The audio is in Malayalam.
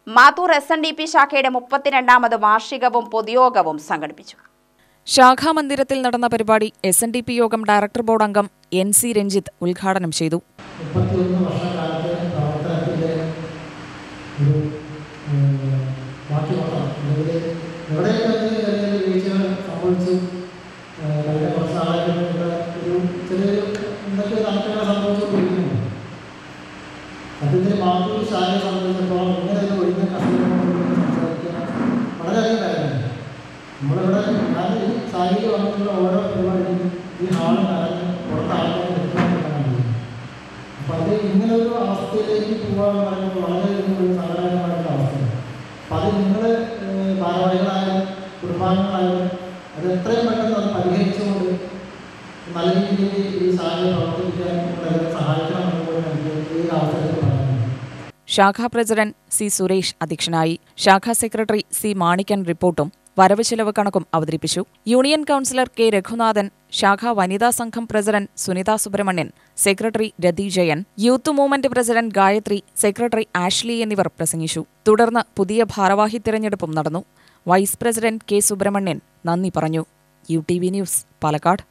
Mathur S N D P ശാഖയുടെ മുപ്പത്തിരണ്ടാമത് വാർഷികവും പൊതുയോഗവും സംഘടിപ്പിച്ചു ശാഖാമന്ദിരത്തിൽ നടന്ന പരിപാടി എസ് എൻ ഡി പി യോഗം ഡയറക്ടർ ബോർഡ് അംഗം എൻ സി രഞ്ജിത്ത് ഉദ്ഘാടനം ചെയ്തു മുപ്പത്തിയൊന്ന് വർഷക്കാലത്തെ പ്രവർത്തനത്തിൻ്റെ ഒരു ഏഹ്, ബാക്കി മൊത്തം അല്ലെങ്കിൽ എവിടെയൊക്കെ എന്തെങ്കിലും ചെറിയ ചെറിയ വീഴ്ചകൾ സംഭവിച്ചു ഏഹ്, കഴിഞ്ഞ കുറച്ച് നാളായിട്ട് ഇവിടെ ഒരു ചെറിയൊരു എന്തൊക്കെ തണുപ്പുകൾ സംഭവിച്ചുകൊണ്ടിരിക്കുന്നുണ്ട് സത്യത്തിൽ മാതൃ ശാലയെ സംബന്ധിച്ചിടത്തോളം ഇങ്ങനെ ഒരു ഒഴിഞ്ഞ കർഷകരോട് സംസാരിക്കാൻ വളരെയധികം കാര്യമാണ് നമ്മളിവിടെ ഞാൻ ഈ ശാലയിൽ വന്നിട്ടുള്ള ഓരോ പരിപാടിയും ഈ ഹാള് നിറഞ്ഞ് പുറത്ത് ആൾക്കാർ നിൽക്കാൻ അപ്പോൾ അത് ഇങ്ങനെ ഒരു അവസ്ഥയിലേക്ക് പോകാന്ന് പറയുമ്പോൾ വളരെ ഒരു സങ്കടകരമായിട്ടുള്ള അവസ്ഥയാണ് അപ്പം അത് നിങ്ങൾ ഭാരവാഹികളായാലും കുടുംബാംഗങ്ങളായാലും അത് എത്രയും പെട്ടെന്ന് അത് പരിഹരിച്ചുകൊണ്ട് നല്ല രീതിയിൽ ഈ സാഹചര്യം പ്രവർത്തിപ്പിക്കാൻ നിങ്ങളെല്ലാം സഹായിക്കണമെന്ന് കൂടി എനിക്ക് ഈ അവസരത്തിൽ പറയാനുണ്ട് ശാഖാ പ്രസിഡന്റ് സി സുരേഷ് അധ്യക്ഷനായി ശാഖാ സെക്രട്ടറി സി മാണിക്കൻ റിപ്പോർട്ടും വരവ് ചെലവ് കണക്കും അവതരിപ്പിച്ചു യൂണിയൻ കൌൺസിലർ കെ രഘുനാഥൻ ശാഖാ വനിതാ സംഘം president Sunitha Subramanian secretary Rathi Jayan youth movement president Gayathri secretary Ashley എന്നിവർ പ്രസംഗിച്ചു തുടർന്ന് പുതിയ ഭാരവാഹി തിരഞ്ഞെടുപ്പും നടന്നു വൈസ് പ്രസിഡന്റ് കെ സുബ്രഹ്മണ്യൻ നന്ദി പറഞ്ഞു U T V news Palakkad